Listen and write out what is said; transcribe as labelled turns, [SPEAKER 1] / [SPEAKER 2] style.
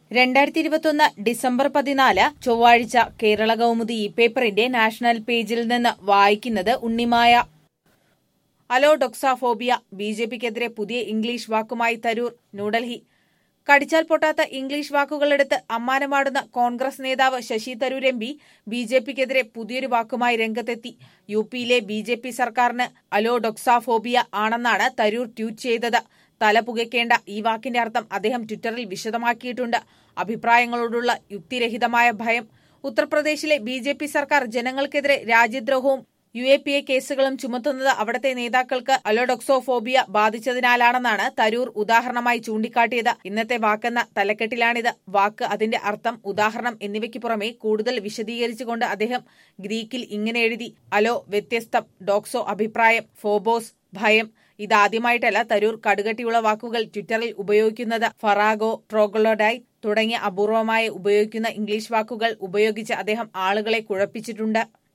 [SPEAKER 1] രണ്ടായിരത്തി ഇരുപത്തൊന്ന് ഡിസംബർ പതിനാല് ചൊവ്വാഴ്ച കേരള കൗമുദി ഈ പേപ്പറിന്റെ നാഷണൽ പേജിൽ നിന്ന് വായിക്കുന്നത് Unnimaya allodoxaphobia B J പിക്കെതിരെ പുതിയ ഇംഗ്ലീഷ് വാക്കുമായി തരൂർ ന്യൂഡൽഹി കടിച്ചാൽ പൊട്ടാത്ത ഇംഗ്ലീഷ് വാക്കുകളെടുത്ത് അമ്മാനമാടുന്ന കോൺഗ്രസ് നേതാവ് Shashi Tharoor M P B J പിക്കെതിരെ പുതിയൊരു വാക്കുമായി രംഗത്തെത്തി യു പിയിലെ ബി ജെ പി സർക്കാരിന് അലോ ഡൊക്സാഫോബിയ ആണെന്നാണ് തരൂർ ട്വീറ്റ് ചെയ്തത് തല പുകയ്ക്കേണ്ട ഈ വാക്കിന്റെ അർത്ഥം അദ്ദേഹം ട്വിറ്ററിൽ വിശദമാക്കിയിട്ടുണ്ട് അഭിപ്രായങ്ങളോടുള്ള യുക്തിരഹിതമായ ഭയം ഉത്തർപ്രദേശിലെ ബി ജെ പി സർക്കാർ ജനങ്ങൾക്കെതിരെ രാജ്യദ്രോഹവും യു എ പി എ കേസുകളും ചുമത്തുന്നത് അവിടത്തെ നേതാക്കൾക്ക് അലോഡോക്സോഫോബിയ ബാധിച്ചതിനാലാണെന്നാണ് തരൂർ ഉദാഹരണമായി ചൂണ്ടിക്കാട്ടിയത് ഇന്നത്തെ വാക്കെന്ന തലക്കെട്ടിലാണിത് വാക്ക് അതിന്റെ അർത്ഥം ഉദാഹരണം എന്നിവയ്ക്ക് പുറമെ കൂടുതൽ വിശദീകരിച്ചുകൊണ്ട് അദ്ദേഹം ഗ്രീക്കിൽ ഇങ്ങനെ എഴുതി അലോ വ്യത്യസ്തം ഡോക്സോ അഭിപ്രായം ഫോബോസ് ഭയം ഇതാദ്യമായിട്ടല്ല തരൂർ കടുകട്ടിയുള്ള വാക്കുകൾ ട്വിറ്ററിൽ ഉപയോഗിക്കുന്നത് ഫറാഗോ ട്രോഗ്ലോഡൈ തുടങ്ങിയ അപൂർവമായി ഉപയോഗിക്കുന്ന ഇംഗ്ലീഷ് വാക്കുകൾ ഉപയോഗിച്ച് അദ്ദേഹം ആളുകളെ കുഴപ്പിച്ചിട്ടുണ്ട്